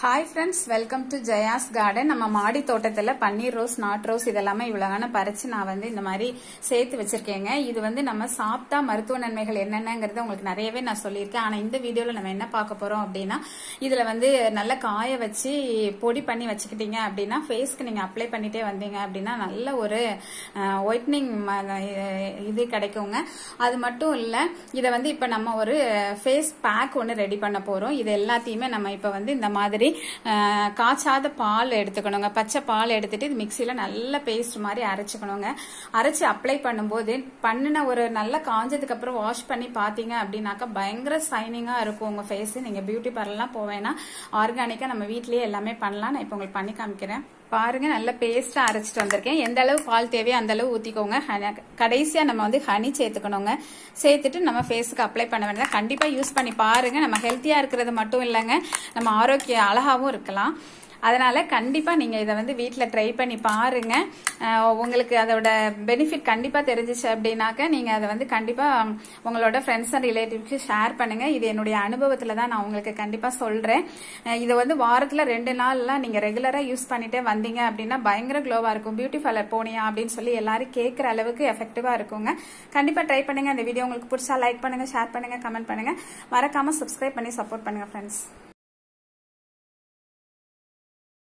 hi friends welcome to Jaya's garden நம்ம மாடி தோட்டத்தில் பன்னீர் ரோஸ் நாட் ரோஸ் இதெல்லாமே இவ்வளோகான பறிச்சு நான் வந்து இந்த மாதிரி சேர்த்து வச்சிருக்கேங்க இது வந்து நம்ம சாப்பிட்டா மருத்துவ நன்மைகள் என்னென்னங்கிறத உங்களுக்கு நிறையவே நான் சொல்லியிருக்கேன் ஆனால் இந்த வீடியோவில் நம்ம என்ன பார்க்க போகிறோம் அப்படின்னா இதில் வந்து நல்ல காய வச்சு பொடி பண்ணி வச்சுக்கிட்டீங்க அப்படின்னா ஃபேஸ்க்கு நீங்கள் அப்ளை பண்ணிட்டே வந்தீங்க அப்படின்னா நல்ல ஒரு ஒயிட்னிங் இது கிடைக்குங்க அது மட்டும் இல்லை இதை வந்து இப்போ நம்ம ஒரு ஃபேஸ் பேக் ஒன்று ரெடி பண்ண போகிறோம் இது எல்லாத்தையுமே நம்ம இப்போ வந்து இந்த மாதிரி அஹ், காய்ச்சாத பால் எடுத்துக்கணுங்க பச்சை பால் எடுத்துட்டு இது மிக்சியில் நல்ல பேஸ்ட் மாதிரி அரைச்சுக்கணுங்க அரைச்சு அப்ளை பண்ணும்போது பண்ணின ஒரு நல்ல காஞ்சதுக்கு அப்புறம் வாஷ் பண்ணி பார்த்தீங்க அப்படின்னாக்கா பயங்கர சைனிங்காக இருக்கும் உங்கள் ஃபேஸ் நீங்கள் பியூட்டி பார்லர்லாம் போவேன்னா ஆர்கானிக்காக நம்ம வீட்லயே எல்லாமே பண்ணலாம் நான் இப்போ உங்களுக்கு பண்ணி காமிக்கிறேன் பாருங்க நல்ல பேஸ்டா அரைச்சிட்டு வந்திருக்கேன் எந்த அளவு பால் தேவையோ அந்த அளவு ஊத்திக்கோங்க ஹனி- கடைசியா நம்ம வந்து ஹனி சேர்த்துக்கணுங்க சேர்த்துட்டு நம்ம ஃபேஸுக்கு அப்ளை பண்ண வேண்டியது கண்டிப்பா யூஸ் பண்ணி பாருங்க நம்ம ஹெல்த்தியா இருக்கிறது மட்டும் இல்லைங்க நம்ம ஆரோக்கிய அழகாவும் இருக்கலாம் அதனால கண்டிப்பா நீங்க இதை வந்து வீட்டில் ட்ரை பண்ணி பாருங்க அஹ் உங்களுக்கு அதோட பெனிஃபிட் கண்டிப்பா தெரிஞ்சிச்சு அப்படின்னாக்க நீங்க அதை வந்து கண்டிப்பா உங்களோட ஃப்ரெண்ட்ஸ் அண்ட் ரிலேட்டிவ்க்கு ஷேர் பண்ணுங்க இது என்னுடைய அனுபவத்துல தான் நான் உங்களுக்கு கண்டிப்பா சொல்றேன் அஹ் இது வந்து வாரத்துல ரெண்டு நாள்லாம் நீங்க ரெகுலரா யூஸ் பண்ணிட்டே வந்தீங்க அப்படின்னா பயங்கர க்ளோவா இருக்கும் பியூட்டி பார்லர் போனியா அப்படின்னு சொல்லி எல்லாரும் கேட்குற அளவுக்கு எஃபெக்டிவா இருக்குங்க கண்டிப்பா ட்ரை பண்ணுங்க இந்த வீடியோ உங்களுக்கு பிடிச்சா லைக் பண்ணுங்க ஷேர் பண்ணுங்க கமெண்ட் பண்ணுங்க மறக்காம சப்ஸ்கிரைப் பண்ணி சப்போர்ட் பண்ணுங்க ஃப்ரெண்ட்ஸ்